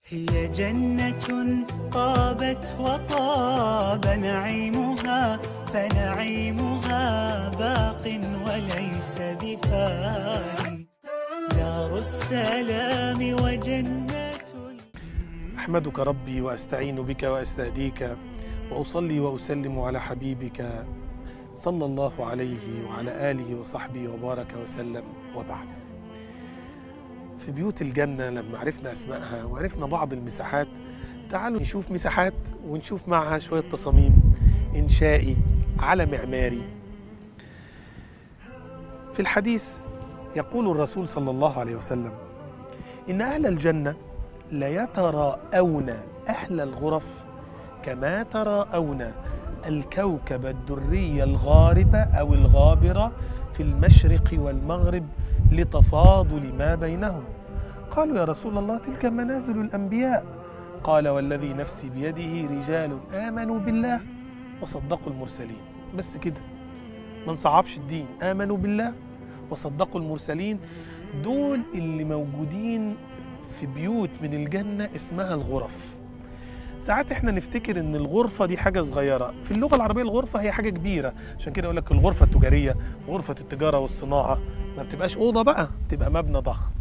هي جنة طابت وطاب نعيمها فنعيمها باق وليس بفاني دار السلام وجنة أحمدك ربي وأستعين بك وأستهديك وأصلي وأسلم على حبيبك صلى الله عليه وعلى آله وصحبه وبارك وسلم وبعد في بيوت الجنة لما عرفنا أسمائها وعرفنا بعض المساحات تعالوا نشوف مساحات ونشوف معها شوية تصاميم إنشائي على معماري في الحديث يقول الرسول صلى الله عليه وسلم إن أهل الجنة ليتراءون أهل الغرف كما تراءون الكوكب الدري الغارب أو الغابرة في المشرق والمغرب لتفاضل ما بينهم قالوا يا رسول الله تلك منازل الأنبياء قال والذي نفسي بيده رجال آمنوا بالله وصدقوا المرسلين بس كده ما نصعبش الدين آمنوا بالله وصدقوا المرسلين دول اللي موجودين في بيوت من الجنة اسمها الغرف ساعات احنا نفتكر ان الغرفة دي حاجة صغيرة في اللغة العربية الغرفة هي حاجة كبيرة عشان كده يقول لك الغرفة التجارية غرفة التجارة والصناعة ما بتبقاش أوضة بقى تبقى مبنى ضخم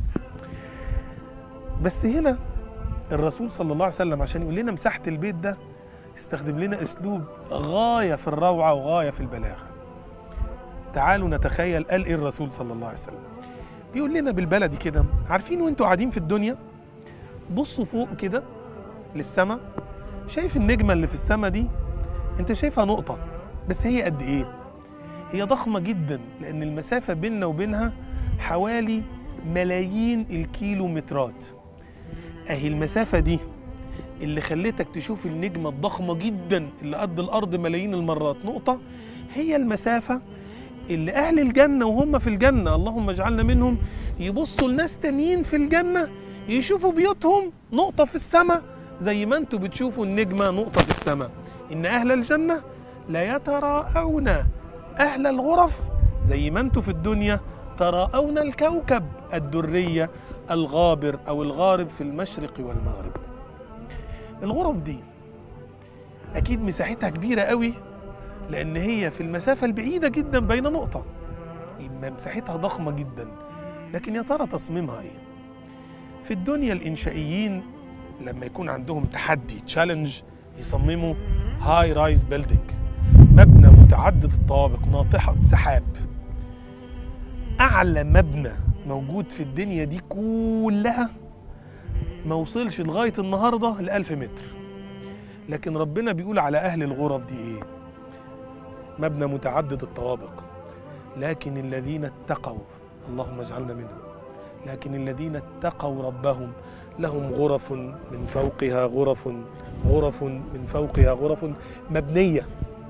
بس هنا الرسول صلى الله عليه وسلم عشان يقول لنا مساحة البيت ده استخدم لنا اسلوب غاية في الروعة وغاية في البلاغة تعالوا نتخيل قال ايه الرسول صلى الله عليه وسلم بيقول لنا بالبلدي كده عارفين وانتوا قاعدين في الدنيا بصوا فوق كده للسماء شايف النجمة اللي في السماء دي انت شايفها نقطة بس هي قد ايه هي ضخمة جدا لان المسافة بيننا وبينها حوالي ملايين الكيلومترات اهي المسافة دي اللي خلتك تشوف النجمة الضخمة جدا اللي قد الأرض ملايين المرات نقطة هي المسافة اللي أهل الجنة وهم في الجنة اللهم اجعلنا منهم يبصوا لناس تانيين في الجنة يشوفوا بيوتهم نقطة في السماء زي ما انتوا بتشوفوا النجمة نقطة في السماء إن أهل الجنة لا يتراءون أهل الغرف زي ما انتوا في الدنيا تراءون الكوكب الدرية الغابر أو الغارب في المشرق والمغرب الغرف دي أكيد مساحتها كبيرة قوي لأن هي في المسافة البعيدة جدا بين نقطة يبقى مساحتها ضخمة جدا لكن يا ترى تصميمها إيه؟ في الدنيا الإنشائيين لما يكون عندهم تحدي تشالنج يصمموا هاي رايز بيلدينج مبنى متعدد الطوابق ناطحة سحاب أعلى مبنى موجود في الدنيا دي كلها ما وصلش لغاية النهاردة لألف متر لكن ربنا بيقول على أهل الغرف دي إيه مبنى متعدد الطوابق لكن الذين اتقوا اللهم اجعلنا منهم لكن الذين اتقوا ربهم لهم غرف من فوقها غرف غرف من فوقها غرف مبنية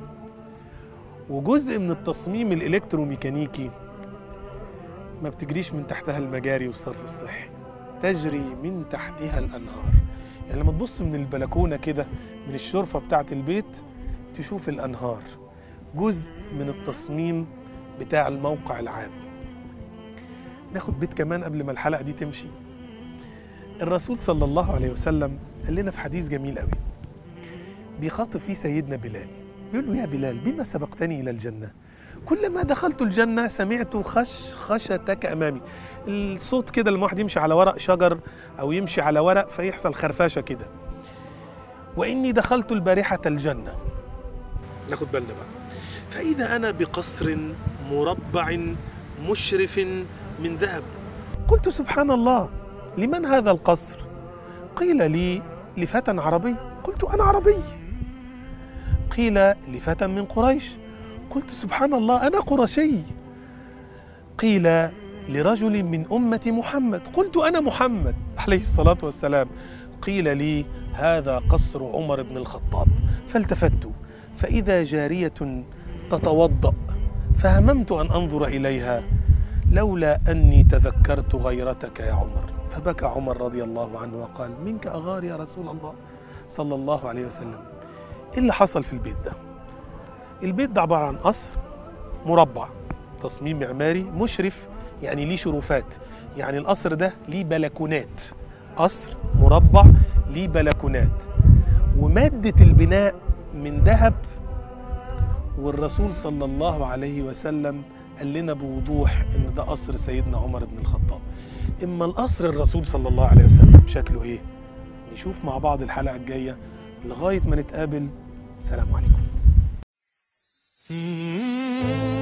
وجزء من التصميم الإلكتروميكانيكي ما بتجريش من تحتها المجاري والصرف الصحي تجري من تحتها الأنهار يعني لما تبص من البلكونة كده من الشرفة بتاعة البيت تشوف الأنهار جزء من التصميم بتاع الموقع العام ناخد بيت كمان قبل ما الحلقة دي تمشي الرسول صلى الله عليه وسلم قال لنا في حديث جميل قوي بيخاطب فيه سيدنا بلال بيقول له يا بلال بما سبقتني إلى الجنة كلما دخلت الجنة سمعت خش خشتك أمامي الصوت كده لما واحد يمشي على ورق شجر أو يمشي على ورق فيحصل خرفاشة كده وإني دخلت البارحة الجنة ناخد بالنا بقى فإذا أنا بقصر مربع مشرف من ذهب قلت سبحان الله لمن هذا القصر قيل لي لفتى عربي قلت أنا عربي قيل لفتى من قريش قلت سبحان الله أنا قرشي قيل لرجل من أمة محمد قلت أنا محمد عليه الصلاة والسلام قيل لي هذا قصر عمر بن الخطاب فالتفت فإذا جارية تتوضأ فهممت أن أنظر إليها لولا أني تذكرت غيرتك يا عمر فبكى عمر رضي الله عنه وقال منك أغار يا رسول الله صلى الله عليه وسلم إيه اللي حصل في البيت ده البيت ده عبارة عن قصر مربع تصميم معماري مشرف يعني ليه شرفات يعني القصر ده ليه بلكونات قصر مربع ليه بلكونات ومادة البناء من ذهب والرسول صلى الله عليه وسلم قال لنا بوضوح ان ده قصر سيدنا عمر بن الخطاب اما القصر الرسول صلى الله عليه وسلم شكله ايه نشوف مع بعض الحلقة الجاية لغاية ما نتقابل سلام عليكم Mm-hmm.